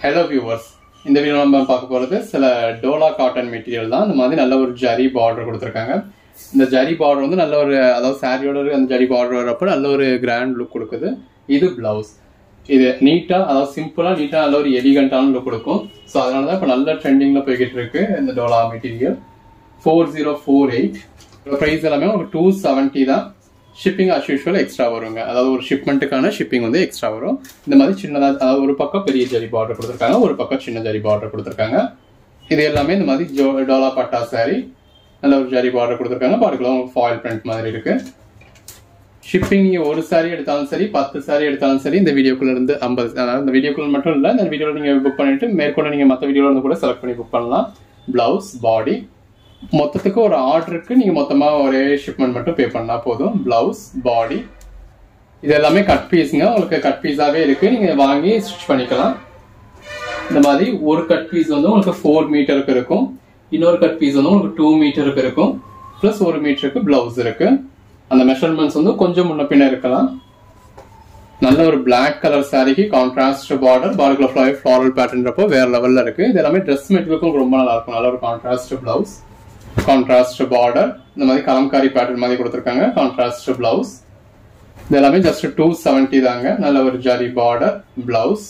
hello viewers இந்த video நம்ம பார்க்க போகிறது சில டோலா காட்டன் மெட்டீரியல் தான் இந்த மாதிரி நல்ல ஒரு ஜரி பார்டர் கொடுத்துருக்காங்க இந்த ஜரி பார்டர் வந்து நல்ல ஒரு அதாவது சாரியோட அந்த ஜரி பார்டர் வரப்போ நல்ல ஒரு கிராண்ட் லுக் கொடுக்குது இது பிளவுஸ் இது நீட்டாக அதாவது சிம்பிளாக நீட்டாக நல்ல ஒரு எலிகண்டான லுக் கொடுக்கும் ஸோ அதனால தான் இப்போ நல்ல ட்ரெண்டிங்கில் போய்கிட்டு இருக்கு இந்த டோலா material four zero four eight price எல்லாமே ஒரு டூ செவன்ட்டி தான் ஷிப்பிங் அஸ் யூஷுவல் எக்ஸ்ட்ரா வருங்க அதாவது ஒரு ஷிப்மெண்ட்டுக்கான ஷிப்பிங் வந்து எக்ஸ்ட்ரா வரும் இந்த மாதிரி சின்னதாக அதாவது ஒரு பக்கம் பெரிய ஜரி பார்டர் கொடுத்துருக்காங்க ஒரு பக்கம் சின்ன ஜரி பார்டர் கொடுத்துருக்காங்க இது எல்லாமே இந்த மாதிரி ஜோ டோலா பட்டா சாரி நல்ல ஒரு ஜரி பார்டர் கொடுத்துருக்காங்க பார்க்கலாம் ஃபாயில் பிரிண்ட் மாதிரி இருக்கு ஷிப்பிங் நீங்கள் ஒரு சாரி எடுத்தாலும் சரி பத்து சாரி எடுத்தாலும் சரி இந்த வீடியோக்குள்ள இருந்து ஐம்பது அதாவது இந்த வீடியோக்குள்ள மட்டும் இல்லை இந்த வீடியோவில் நீங்கள் புக் பண்ணிட்டு மேற்கொண்டு நீங்கள் மற்ற வீடியோவில் இருந்து கூட செலக்ட் பண்ணி புக் பண்ணலாம் பிளவுஸ் பாடி மொத்தத்துக்கு ஒரு ஆர்டருக்கு நீங்கள் மொத்தமாக ஒரே ஷிப்மெண்ட் மட்டும் பே பண்ணால் போதும் பிளவுஸ் பாடி இது எல்லாமே கட் பீஸுங்க உங்களுக்கு கட் பீஸாகவே இருக்குது நீங்கள் வாங்கி ஸ்டிச் பண்ணிக்கலாம் இந்த மாதிரி ஒரு கட் பீஸ் வந்து உங்களுக்கு ஃபோர் மீட்டருக்கு இருக்கும் இன்னொரு கட் பீஸ் வந்து உங்களுக்கு டூ மீட்டருக்கு இருக்கும் ப்ளஸ் ஒரு மீட்டருக்கு பிளவுஸ் இருக்கு அந்த மெஷர்மெண்ட்ஸ் வந்து கொஞ்சம் முன்ன பின்ன இருக்கலாம் நல்ல ஒரு பிளாக் கலர் சாரிக்கு கான்ட்ராஸ்ட் பார்டர் பார்டர்ல ஃபிளவர் ஃப்ளாரல் பேட்டர்ன்றப்போ வேற லெவல்ல இருக்கு இது எல்லாமே ட்ரெஸ் மெட்டீரியலுக்கும் ரொம்ப நல்லா இருக்கும் நல்ல ஒரு கான்ட்ராஸ்ட் பிளவுஸ் கான்ட்ராஸ்ட் பார்டர் இந்த மாதிரி கலம்காரி பேட்டர்ன் மாதிரி கொடுத்துருக்காங்க கான்ட்ராஸ்ட் பிளவுஸ் இது எல்லாமே ஜஸ்ட் டூ செவன்டி தாங்க நல்ல ஒரு ஜரி பார்டர் பிளவுஸ்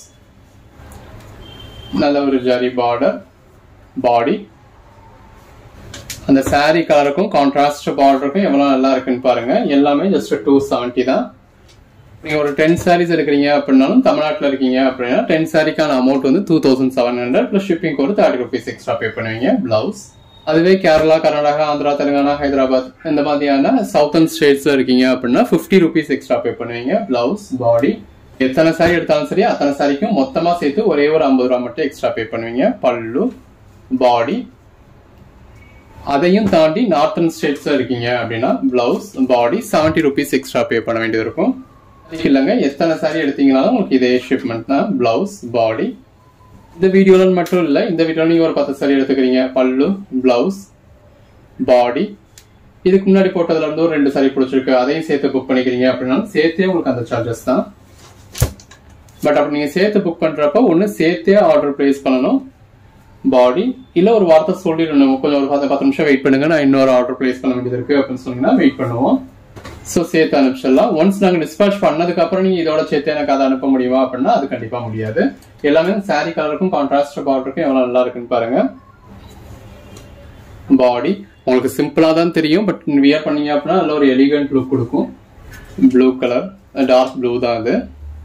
நல்ல ஒரு ஜரி பார்டர் பாடி அந்த சாரி கலருக்கும் கான்ட்ராஸ்ட் பார்டருக்கும் எவ்வளோ நல்லா இருக்குன்னு பாருங்க எல்லாமே ஜஸ்ட் டூ செவன்ட்டி தான் நீங்கள் ஒரு டென் சாரீஸ் எடுக்கிறீங்க அப்படின்னாலும் தமிழ்நாட்டில் இருக்கீங்க அப்படின்னா டென் சாரிக்கான அமௌண்ட் வந்து two thousand seven hundred plus shipping ஒரு தேர்ட்டி ருபீஸ் எக்ஸ்ட்ரா பே பண்ணுவீங்க பிளவுஸ் அதுவே கேரளா கர்நாடகா ஆந்திரா தெலுங்கானா ஹைதராபாத் இந்த மாதிரியான சவுத்தர்ன் ஸ்டேட்ஸ்ல இருக்கீங்க அப்படின்னா ஃபிஃப்டி ருபீஸ் எக்ஸ்ட்ரா பே பண்ணுவீங்க பிளவுஸ் பாடி எத்தனை சாரி எடுத்தாலும் சரி அத்தனை சாரிக்கும் மொத்தமாக சேர்த்து ஒரே ஒரு ஐம்பது ரூபா மட்டும் எக்ஸ்ட்ரா பே பண்ணுவீங்க பல்லு பாடி அதையும் தாண்டி நார்த்தன் ஸ்டேட்ஸ்ல இருக்கீங்க அப்படின்னா blouse body seventy rupees extra pay பண்ண வேண்டியது இருக்கும் இல்லைங்க எத்தனை சாரி எடுத்தீங்கனாலும் உங்களுக்கு இதே ஷிப்மெண்ட் தான் பிளவுஸ் பாடி இந்த வீடியோல மட்டும் இல்லை இந்த வீடியோல நீங்க ஒரு பத்து சாரி எடுத்துக்கிறீங்க பல்லு பிளவுஸ் பாடி இதுக்கு முன்னாடி போட்டதுல இருந்து ஒரு ரெண்டு சாரி பிடிச்சிருக்கு அதையும் சேர்த்து புக் பண்ணிக்கிறீங்க அப்படின்னா சேர்த்தே உங்களுக்கு அந்த சார்ஜஸ் தான் பட் அப்படி நீங்க சேர்த்து புக் பண்றப்ப ஒன்னு சேர்த்தே ஆர்டர் பிளேஸ் பண்ணணும் பாடி இல்ல ஒரு வார்த்தை சொல்லிடணும் கொஞ்சம் ஒரு பத்து பத்து நிமிஷம் வெயிட் பண்ணுங்க நான் இன்னொரு ஆர்டர் பிளேஸ் பண்ண வேண்டியது இருக்கு அப்படின்னு சொன்னீங்கன்னா வெயிட் பண்ணுவோம் ஸோ சேர்த்து அனுப்பிச்சிடலாம் ஒன்ஸ் நாங்கள் டிஸ்பேச் பண்ணதுக்கு அப்புறம் நீங்க இதோட சேர்த்து எனக்கு அதை அனுப்ப முடியுமா அப்படின்னா அது கண்டிப்பா முடியாது எல்லாமே சாரி கலருக்கும் கான்ட்ராஸ்ட் பார்டருக்கும் எவ்வளவு நல்லா இருக்குன்னு பாருங்க பாடி உங்களுக்கு சிம்பிளா தான் தெரியும் பட் வியர் பண்ணீங்க அப்படின்னா நல்ல ஒரு எலிகன்ட் லுக் கொடுக்கும் ப்ளூ கலர் டார்க் ப்ளூ தான் அது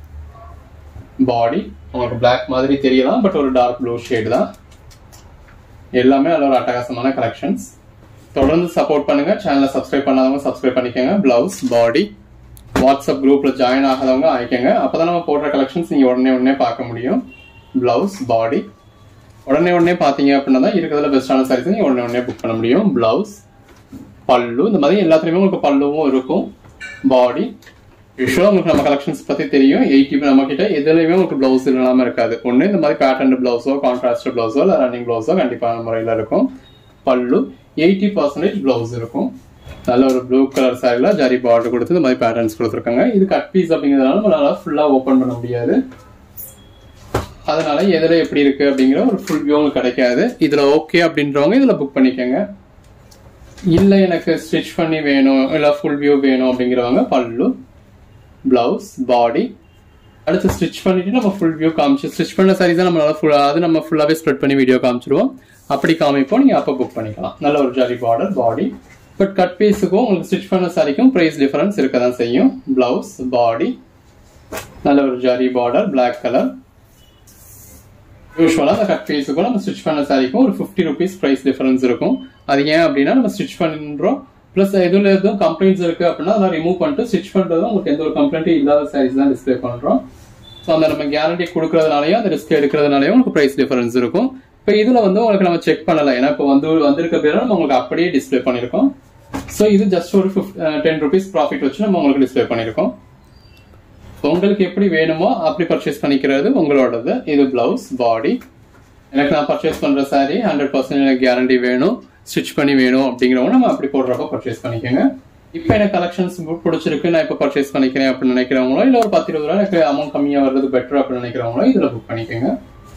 பாடி உங்களுக்கு பிளாக் மாதிரி தெரியலாம் பட் ஒரு டார்க் ப்ளூ ஷேட் தான் எல்லாமே நல்ல ஒரு அட்டகாசமான கலெக்ஷன்ஸ் தொடர்ந்து சப்போர்ட் பண்ணுங்க சேனலை சப்ஸ்கிரைப் பண்ணாதவங்க சப்ஸ்கிரைப் பண்ணிக்கோங்க பிளவுஸ் பாடி வாட்ஸ்அப் குரூப்ல ஜாயின் ஆகாதவங்க ஆயிக்கோங்க அப்பதான் நம்ம போடுற கலெக்ஷன்ஸ் நீங்க உடனே உடனே பார்க்க முடியும் பிளவுஸ் பாடி உடனே உடனே பாத்தீங்க அப்படின்னா தான் இருக்கிறதுல பெஸ்டான சாரீஸ் நீங்க உடனே உடனே புக் பண்ண முடியும் பிளவுஸ் பல்லு இந்த மாதிரி எல்லாத்துலயுமே உங்களுக்கு பல்லுவும் இருக்கும் பாடி யூஸ்வலாக உங்களுக்கு நம்ம கலெக்ஷன்ஸ் பத்தி தெரியும் எயிட்டி நம்ம கிட்ட எதுலையுமே உங்களுக்கு பிளவுஸ் இல்லாம இருக்காது ஒன்று இந்த மாதிரி பேட்டர்ன் பிளவுஸோ கான்ட்ராஸ்ட் பிளவுஸோ இல்லை ரன்னிங் பிளவுஸோ கண்டிப்பான முறையில் இருக்கும் பல்லு எயிட்டி பர்சன்டேஜ் பிளவுஸ் இருக்கும் நல்ல ஒரு ப்ளூ கலர் சாரியில் ஜரி பார்டர் கொடுத்து இந்த மாதிரி பேட்டர்ன்ஸ் கொடுத்துருக்காங்க இது கட் பீஸ் அப்படிங்கிறதுனால நம்மளால ஃபுல்லாக ஓப்பன் பண்ண முடியாது அதனால எதுல எப்படி இருக்கு அப்படிங்கிற ஒரு ஃபுல் வியூ உங்களுக்கு கிடைக்காது இதுல ஓகே அப்படின்றவங்க இதுல புக் பண்ணிக்கோங்க இல்ல எனக்கு ஸ்டிச் பண்ணி வேணும் இல்ல ஃபுல் வியூ வேணும் அப்படிங்கிறவங்க பல்லு பிளவுஸ் பாடி அடுத்து ஸ்டிச் பண்ணிட்டு நம்ம ஃபுல் வியூ காமிச்சு ஸ்டிச் பண்ண சாரீஸ் தான் நம்மளால ஃபுல் அது நம்ம ஃபுல்லாகவே ஸ்ப்ரெட் பண்ணி வீடியோ காமிச்சிருவோம் அப்படி காமிப்போம் நீங்கள் அப்போ புக் பண்ணிக்கலாம் நல்ல ஒரு ஜாலி பார்டர் பாடி பட் கட் பீஸுக்கும் உங்களுக்கு ஸ்டிச் பண்ண சாரிக்கும் ப்ரைஸ் டிஃபரன்ஸ் இருக்க தான் செய்யும் பிளவுஸ் பாடி நல்ல ஒரு ஜாலி பார்டர் பிளாக் கலர் யூஸ்வலாக அந்த கட் பீஸுக்கும் நம்ம ஸ்டிச் பண்ண சாரிக்கும் ஒரு ஃபிஃப்டி ருபீஸ் ப்ரைஸ் டிஃபரன்ஸ் இருக்கும் அது ஏன் அப்படின்னா நம்ம ஸ்டிச் பண்ணுறோம் ப்ளஸ் எதுல எதுவும் கம்ப்ளைண்ட்ஸ் இருக்கு அப்படின்னா அதெல்லாம் ரிமூவ் பண்ணிட்டு ஸ்டிச் பண்றதும் உங்களுக்கு எந்த ஒரு கம்ப்ளைண்ட்டும் இல்லாத சாரீஸ் தான் டிஸ்பிளே பண்றோம் ஸோ அந்த நம்ம கேரண்டி கொடுக்கறதுனாலயும் அந்த ரிஸ்க் எடுக்கிறதுனாலயும் உங்களுக்கு ப்ரைஸ் டிஃபரன்ஸ் இருக்கும் இப்போ இதுல வந்து உங்களுக்கு நம்ம செக் பண்ணல ஏன்னா இப்போ வந்து வந்திருக்க பேரை நம்ம உங்களுக்கு அப்படியே டிஸ்பிளே பண்ணிருக்கோம் ஸோ இது ஜஸ்ட் ஒரு டென் ருபீஸ் ப்ராஃபிட் வச்சு நம்ம உங்களுக்கு டிஸ்பிளே பண்ணிருக்கோம் உங்களுக்கு எப்படி வேணுமோ அப்படி பர்ச்சேஸ் பண்ணிக்கிறது உங்களோடது இது பிளவுஸ் பாடி எனக்கு நான் பர்ச்சேஸ் பண்ற சாரி ஹண்ட்ரட் பர்சன்ட் எனக்கு கேரண்டி வேணும் ஸ்டிச் பண்ணி வேணும் அப்படிங்கிறவங்க நம்ம அப்படி போடுறப்ப பர்ச்சேஸ் பண்ணிக்கோங்க இப்போ எனக்கு கலெக்ஷன்ஸ் பிடிச்சிருக்கு நான் இப்போ பர்ச்சேஸ் பண்ணிக்கிறேன் அப்படின்னு நினைக்கிறவங்களோ இல்லை ஒரு பத்து இருபது ரூபா எனக்கு அமௌண்ட் கம்மியாக வர்றது பெட்டர் அப்படின்னு நினைக்கிறவங்களோ இதில் புக் பண்ணிக்கோங்க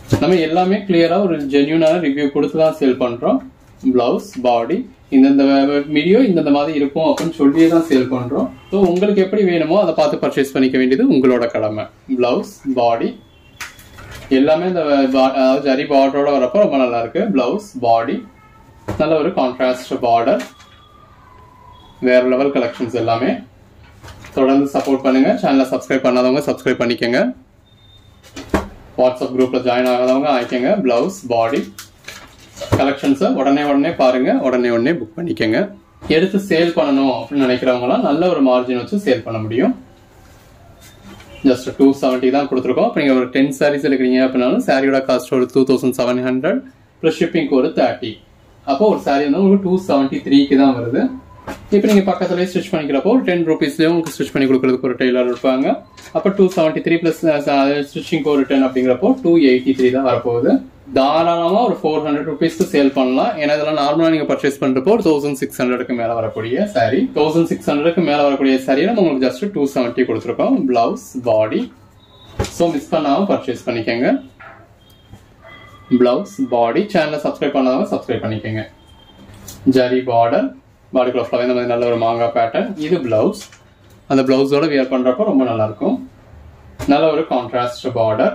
நம்ம எல்லாமே கிளியரா ஒரு ஜென்யூனான ரிவ்யூ கொடுத்து தான் சேல் பண்றோம் பிளவுஸ் பாடி இந்தந்த வீடியோ இந்தந்த மாதிரி இருக்கும் அப்படின்னு சொல்லியே தான் சேல் பண்றோம் ஸோ உங்களுக்கு எப்படி வேணுமோ அதை பார்த்து பர்ச்சேஸ் பண்ணிக்க வேண்டியது உங்களோட கடமை பிளவுஸ் பாடி எல்லாமே இந்த பா- அதாவது ஜரி பார்டரோட வரப்போ ரொம்ப நல்லா இருக்கு பிளவுஸ் பாடி நல்ல ஒரு கான்ட்ராஸ்ட் பார்டர் வேற லெவல் கலெக்ஷன்ஸ் எல்லாமே தொடர்ந்து சப்போர்ட் பண்ணுங்க சேனலை சப்ஸ்கிரைப் பண்ணாதவங்க சப்ஸ்கிரைப் பண்ணிக்கங்க வாட்ஸ்அப் குரூப்ல ஜாயின் ஆகாதவங்க ஆயிக்கங்க பிளவுஸ் பாடி கலெக்ஷன்ஸை உடனே உடனே பாருங்க உடனே உடனே புக் பண்ணிக்கங்க எடுத்து சேல் பண்ணணும் அப்படின்னு நினைக்கிறவங்களாம் நல்ல ஒரு மார்ஜின் வச்சு சேல் பண்ண முடியும் ஜஸ்ட் டூ செவன்ட்டி தான் கொடுத்துருக்கோம் இப்போ நீங்கள் ஒரு டென் சாரீஸ் எடுக்கிறீங்க அப்படின்னாலும் சாரியோட காஸ்ட் ஒரு two thousand seven hundred plus ஷிப்பிங்க்கு ஒரு தேர்ட்டி அப்போ ஒரு சாரி வந்து உங்களுக்கு டூ செவன்ட்டி த்ரீக்கு தான் வருது இப்போ நீங்கள் பக்கத்துலேயே ஸ்டிச் பண்ணிக்கிறப்போ ஒரு டென் ருபீஸ்லேயே உங்களுக்கு ஸ்டிச் பண்ணி கொடுக்குறதுக்கு ஒரு டெய்லர் இருப்பாங்க அப்போ டூ செவன்ட்டி த்ரீ ப்ளஸ் ஸ்டிச்சிங்க்கு ஒரு டென் அப்படிங்கிறப்போ டூ எயிட்டி த்ரீ தான் வரப்போகுது தாராளமாக ஒரு ஃபோர் ஹண்ட்ரட் ருபீஸ்க்கு சேல் பண்ணலாம் ஏன்னா இதெல்லாம் நார்மலாக நீங்கள் பர்ச்சேஸ் பண்ணுறப்போ ஒரு தௌசண்ட் சிக்ஸ் ஹண்ட்ரடுக்கு மேலே வரக்கூடிய சாரி தௌசண்ட் சிக்ஸ் ஹண்ட்ரடுக்கு மேலே வரக்கூடிய சாரியை நம்ம உங்களுக்கு ஜஸ்ட் டூ செவன்ட்டி கொடுத்துருக்கோம் பிளவுஸ் பாடி ஸோ மிஸ் பண்ணாமல் பர்ச்சேஸ் பண்ணிக்கோங்க பிளவுஸ் பாடி சேனலை சப்ஸ்கிரைப் பண்ணாதவங்க சப்ஸ்கிரைப் பண்ணிக்கோங்க ஜரி பார்டர் பாடிக்குள்ள ஃபுல்லாக இந்த மாதிரி நல்ல ஒரு மாங்காய் பேட்டர்ன் இது பிளவுஸ் அந்த பிளவுஸோட வியர் பண்ணுறப்போ ரொம்ப நல்லா இருக்கும் நல்ல ஒரு கான்ட்ராஸ்ட் பார்டர்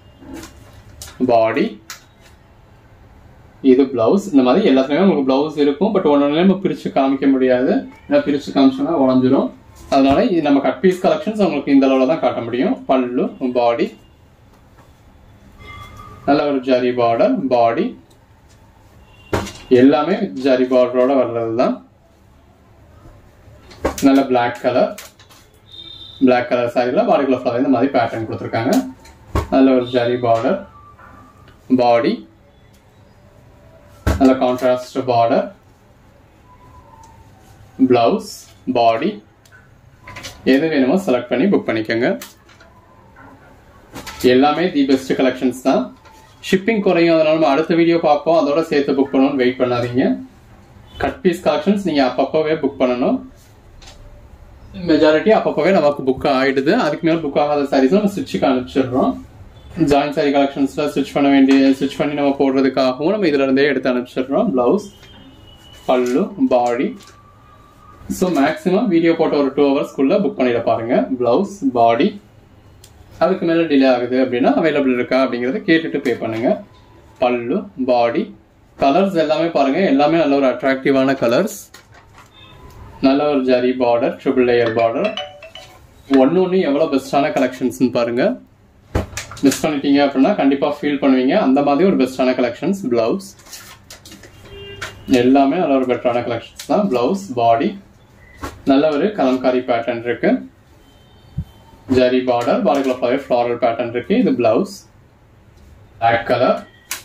பாடி இது பிளவுஸ் இந்த மாதிரி எல்லாத்துலயுமே உங்களுக்கு பிளவுஸ் இருக்கும் பட் ஒன்னு நம்ம பிரிச்சு காமிக்க முடியாது ஏன்னா பிரிச்சு காமிச்சோம்னா உடஞ்சிரும் அதனால இது நம்ம கட் பீஸ் கலெக்ஷன்ஸ் உங்களுக்கு இந்த அளவுல தான் காட்ட முடியும் பல்லு பாடி நல்ல ஒரு ஜரி பார்டர் பாடி எல்லாமே ஜரி பார்டரோட வர்றது தான் நல்ல பிளாக் கலர் பிளாக் கலர் சாரியில் பாடிக்குள்ள ஃப்ளவர் இந்த மாதிரி பேட்டர்ன் கொடுத்துருக்காங்க நல்ல ஒரு ஜரி பார்டர் பாடி நல்ல கான்ட்ராஸ்ட் பார்டர் பிளவுஸ் பாடி எது வேணுமோ செலக்ட் பண்ணி புக் பண்ணிக்கோங்க எல்லாமே தி பெஸ்ட் கலெக்ஷன்ஸ் தான் ஷிப்பிங் குறையும் அதனால நம்ம அடுத்த வீடியோ பார்ப்போம் அதோட சேர்த்து புக் பண்ணணும்னு வெயிட் பண்ணாதீங்க கட் பீஸ் கலெக்ஷன்ஸ் நீங்க அப்பப்போவே புக் பண்ணணும் மெஜாரிட்டி அப்பப்போவே நமக்கு புக் ஆயிடுது அதுக்கு மேல புக் ஆகாத சாரீஸ் நம்ம ஸ்டிச்சுக்கு அனுப்பிச்சிடுறோம் ஜாயின் சாரி கலெக்ஷன்ஸ்ல ஸ்டிச் பண்ண வேண்டிய ஸ்டிச் பண்ணி நம்ம போடுறதுக்காகவும் நம்ம இதுல இருந்தே எடுத்து அனுப்பிச்சிடுறோம் பிளவுஸ் பல்லு பாடி ஸோ மேக்ஸிமம் வீடியோ போட்ட ஒரு டூ ஹவர்ஸ்க்குள்ள புக் பண்ணிட பாருங்க பிளவுஸ் பாடி அதுக்கு மேல டிலே ஆகுது அப்படின்னா அவைலபிள் இருக்கா அப்படிங்கறத கேட்டுட்டு பே பண்ணுங்க பல்லு பாடி கலர்ஸ் எல்லாமே பாருங்க எல்லாமே நல்ல ஒரு அட்ராக்டிவான கலர்ஸ் நல்ல ஒரு zari border triple layer border ஒன்று ஒன்று எவ்வளோ பெஸ்ட்டான கலெக்ஷன்ஸ்னு பாருங்க மிஸ் பண்ணிட்டீங்க அப்படின்னா கண்டிப்பாக ஃபீல் பண்ணுவீங்க அந்த மாதிரி ஒரு பெஸ்ட்டான கலெக்ஷன்ஸ் பிளவுஸ் எல்லாமே நல்ல ஒரு பெட்டரான கலெக்ஷன்ஸ் தான் பிளவுஸ் பாடி நல்ல ஒரு கலம்காரி பேட்டர்ன் இருக்கு ஜரி பார்டர் பாடிக்குள்ள ஃப்ளவர் ஃப்ளாரல் பேட்டர்ன் இருக்கு இது பிளவுஸ் பிளாக் கலர்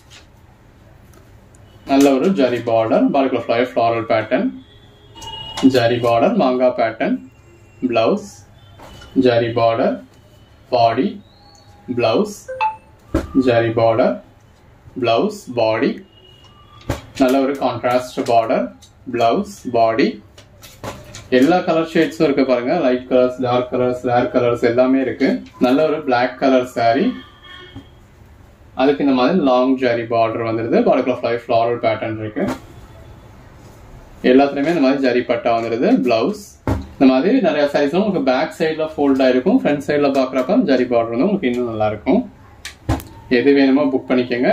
நல்ல ஒரு ஜரி பார்டர் பாடிக்குள்ள flower floral pattern zari border மாங்கா pattern blouse zari border body blouse zari border blouse body நல்ல ஒரு கான்ட்ராஸ்ட் பார்டர் பிளவுஸ் பாடி எல்லா கலர் ஷேட்ஸும் இருக்கு பாருங்க light colours dark colours rare colours எல்லாமே இருக்கு நல்ல ஒரு பிளாக் கலர் saree அதுக்கு இந்த மாதிரி லாங் ஜரி பார்டர் வந்துருது பாடிக்குள்ள ஃப்ளவர் ஃப்ளாரல் பேட்டர்ன் இருக்கு எல்லாத்துலயுமே இந்த மாதிரி ஜரி பட்டா வந்துருது பிளவுஸ் இந்த மாதிரி நிறைய சைஸ்ல உங்களுக்கு பேக் சைடுல ஃபோல்ட் ஆயிருக்கும் ஃப்ரண்ட் சைடுல பாக்குறப்ப ஜரி பார்டர் வந்து உங்களுக்கு இன்னும் நல்லா இருக்கும் எது வேணுமோ புக் பண்ணிக்கோங்க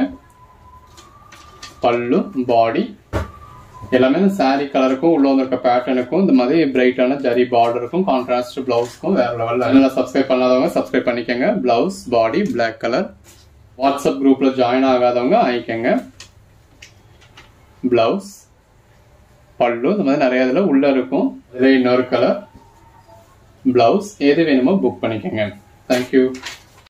பல்லு பாடி எல்லாமே இந்த saree கலருக்கும் உள்ள வந்திருக்க பேட்டர்னுக்கும் இந்த மாதிரி பிரைட்டான ஜரி பார்டருக்கும் கான்ட்ராஸ்ட் பிளவுஸ்க்கும் வேற லெவலில் நல்லா சப்ஸ்கிரைப் பண்ணாதவங்க சப்ஸ்கிரைப் பண்ணிக்கோங்க blouse body Black colour WhatsApp குரூப்ல ஜாயின் ஆகாதவங்க ஆயிக்கங்க பிளவுஸ் பல்லு இந்த மாதிரி நிறைய இதுல உள்ள இருக்கும் இதுல இன்னொரு கலர் பிளவுஸ் எது வேணுமோ புக் பண்ணிக்கோங்க தேங்க்யூ